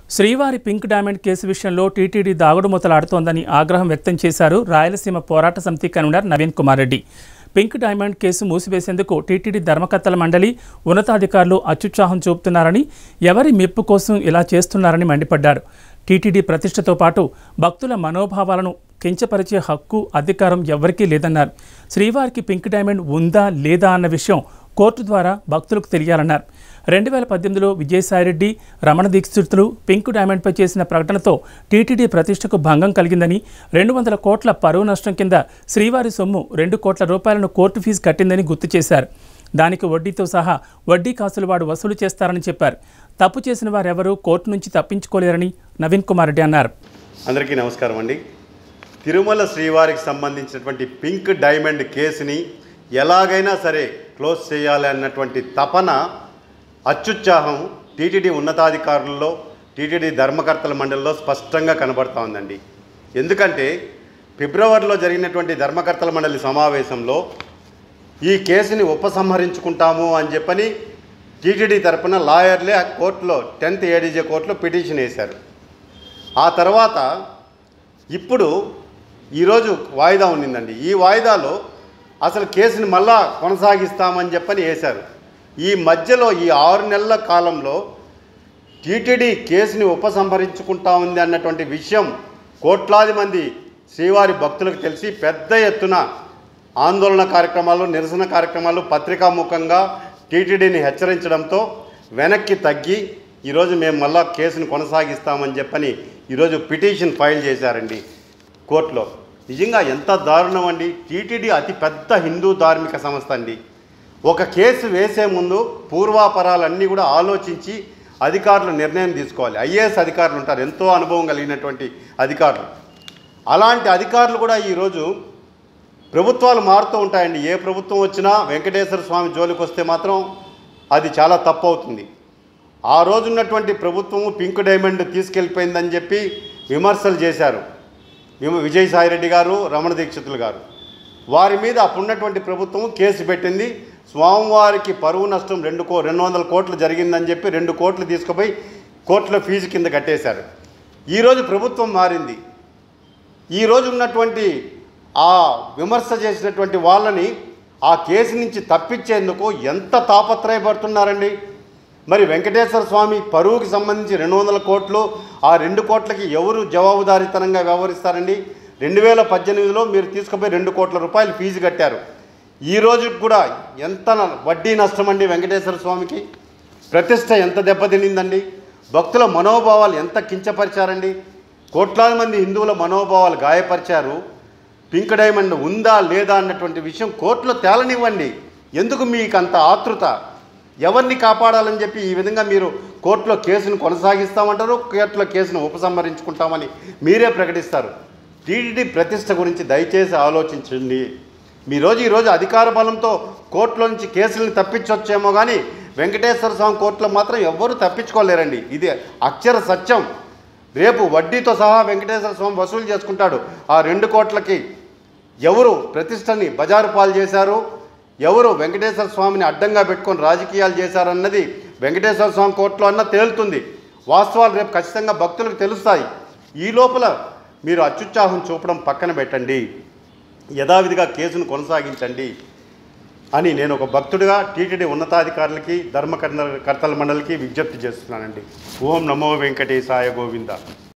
శ్రీవారి pink diamond case విషయంలో TTD దాగుడు మూతలాడుతోందని ఆగ్రహం వ్యక్తం చేశారు రాయలసీమ పోరాట సమితి convener Naveen Kumar Reddy pink diamond case మూసివేసేందుకు టీటీడీ ధర్మకర్తల మండలి ఉన్నతాధికారులు అత్యుత్సాహం చూపుతున్నారని ఎవరి మెప్పు కోసం ఇలా చేస్తున్నారని మండిపడ్డారు టీటీడీ ప్రతిష్టతో పాటు భక్తుల మనోభావాలను కించపరిచే హక్కు అధికారం ఎవరికీ లేదన్నారు శ్రీవారికి పింక్ డైమండ్ ఉందా లేదా అన్న విషయం కోర్టు ద్వారా భక్తులకు తెలియాలన్నారు రెండు వేల పద్దెనిమిదిలో విజయసాయిరెడ్డి రమణ దీక్షితులు పింక్ డైమండ్పై చేసిన ప్రకటనతో టీటీడీ ప్రతిష్టకు భంగం కలిగిందని రెండు వందల కోట్ల పరువు నష్టం కింద శ్రీవారి సొమ్ము రెండు కోట్ల రూపాయలను కోర్టు ఫీజు కట్టిందని గుర్తు చేశారు దానికి వడ్డీతో సహా వడ్డీ కాసులు వాడు వసూలు చేస్తారని చెప్పారు తప్పు చేసిన వారెవరూ కోర్టు నుంచి తప్పించుకోలేరని నవీన్ కుమార్ రెడ్డి అన్నారు అందరికీ నమస్కారం అండి తిరుమల శ్రీవారికి సంబంధించినటువంటి పింక్ డైమండ్ కేసుని ఎలాగైనా సరే క్లోజ్ చేయాలి అన్నటువంటి తపన అత్యుత్సాహం టీటీడీ ఉన్నతాధికారుల్లో టీటీడీ ధర్మకర్తల మండలిలో స్పష్టంగా కనబడతా ఉందండి ఎందుకంటే ఫిబ్రవరిలో జరిగినటువంటి ధర్మకర్తల మండలి సమావేశంలో ఈ కేసుని ఉపసంహరించుకుంటాము అని చెప్పని టీటీడీ తరపున లాయర్లే ఆ కోర్టులో టెన్త్ ఏడీజే కోర్టులో పిటిషన్ వేశారు ఆ తర్వాత ఇప్పుడు ఈరోజు వాయిదా ఉన్నిందండి ఈ వాయిదాలో అసలు కేసుని మళ్ళా కొనసాగిస్తామని చెప్పని వేశారు ఈ మధ్యలో ఈ ఆరు నెలల కాలంలో టీటీడీ కేసుని ఉపసంహరించుకుంటా ఉంది అన్నటువంటి విషయం కోట్లాది మంది శ్రీవారి భక్తులకు తెలిసి పెద్ద ఎత్తున ఆందోళన కార్యక్రమాలు నిరసన కార్యక్రమాలు పత్రికాముఖంగా టీటీడీని హెచ్చరించడంతో వెనక్కి తగ్గి ఈరోజు మేము మళ్ళా కేసును కొనసాగిస్తామని చెప్పని ఈరోజు పిటిషన్ ఫైల్ చేశారండి కోర్టులో నిజంగా ఎంత దారుణం అండి టీటీడీ అతి పెద్ద హిందూ ధార్మిక సంస్థ అండి ఒక కేసు వేసే ముందు పూర్వాపరాలన్నీ కూడా ఆలోచించి అధికారులు నిర్ణయం తీసుకోవాలి ఐఏఎస్ అధికారులు ఉంటారు ఎంతో అనుభవం కలిగినటువంటి అధికారులు అలాంటి అధికారులు కూడా ఈరోజు ప్రభుత్వాలు మారుతూ ఉంటాయండి ఏ ప్రభుత్వం వచ్చినా వెంకటేశ్వర స్వామి జోలికి వస్తే మాత్రం అది చాలా తప్పు అవుతుంది ఆ రోజున్నటువంటి ప్రభుత్వము పింక్ డైమండ్ తీసుకెళ్ళిపోయిందని చెప్పి విమర్శలు చేశారు విమ- విజయసాయిరెడ్డి గారు రమణ దీక్షితులు గారు వారి మీద అప్పుడున్నటువంటి ప్రభుత్వం కేసు పెట్టింది స్వామివారికి పరువు నష్టం రెండు కో రెండు వందల కోట్లు జరిగిందని చెప్పి రెండు కోట్లు తీసుకుపోయి కోర్టులో ఫీజు కింద కట్టేశారు ఈరోజు ప్రభుత్వం మారింది ఈ రోజు ఉన్నటువంటి ఆ విమర్శ చేసినటువంటి వాళ్ళని ఆ కేసు నుంచి తప్పించేందుకు ఎంత తాపత్రయపడుతున్నారండి మరి వెంకటేశ్వర స్వామి పరువుకి సంబంధించి రెండు వందల కోట్లు ఆ రెండు కోట్లకి ఎవరు జవాబుదారీతనంగా వ్యవహరిస్తారండి రెండు వేల పద్దెనిమిదిలో మీరు తీసుకుపోయి రెండు కోట్ల రూపాయలు ఫీజు కట్టారు ఈ రోజుకి కూడా ఎంత న- వడ్డీ నష్టం అండి వెంకటేశ్వర స్వామికి ప్రతిష్ట ఎంత దెబ్బతినిందండి భక్తుల మనోభావాలు ఎంత కించపరిచారండి కోట్లాది మంది హిందువుల మనోభావాలు గాయపరిచారు పింక్ డైమండ్ ఉందా లేదా అన్నటువంటి విషయం కోర్టులో తేలనివ్వండి ఎందుకు మీకు అంత ఆతృత ఎవరిని కాపాడాలని చెప్పి ఈ విధంగా మీరు కోర్టులో కేసును కొనసాగిస్తామంటారు కోర్టులో కేసును ఉపసంహరించుకుంటామని మీరే ప్రకటిస్తారు టీటీడీ ప్రతిష్ట గురించి దయచేసి ఆలోచించండి మీ రోజు ఈరోజు అధికార బలంతో కోర్టులో నుంచి కేసులను తప్పించవచ్చేమో కానీ వెంకటేశ్వర స్వామి కోర్టులో మాత్రం ఎవ్వరూ తప్పించుకోలేరండి ఇది అక్షర సత్యం రేపు వడ్డీతో సహా వెంకటేశ్వర స్వామి వసూలు చేసుకుంటాడు ఆ రెండు కోట్లకి ఎవరు ప్రతిష్టని బజారు పాలు చేశారు ఎవరు వెంకటేశ్వర స్వామిని అడ్డంగా పెట్టుకొని రాజకీయాలు చేశారన్నది వెంకటేశ్వర స్వామి కోర్టులో అన్న తేలుతుంది వాస్తవాలు రేపు ఖచ్చితంగా భక్తులకు తెలుస్తాయి ఈ లోపల మీరు అత్యుత్సాహం చూపడం పక్కన పెట్టండి యథావిధిగా కేసును కొనసాగించండి అని నేను ఒక భక్తుడిగా టీటీడీ ఉన్నతాధికారులకి ధర్మకర్తల కర్తల మండలికి విజ్ఞప్తి చేస్తున్నానండి ఓం నమో వెంకటేశాయ గోవింద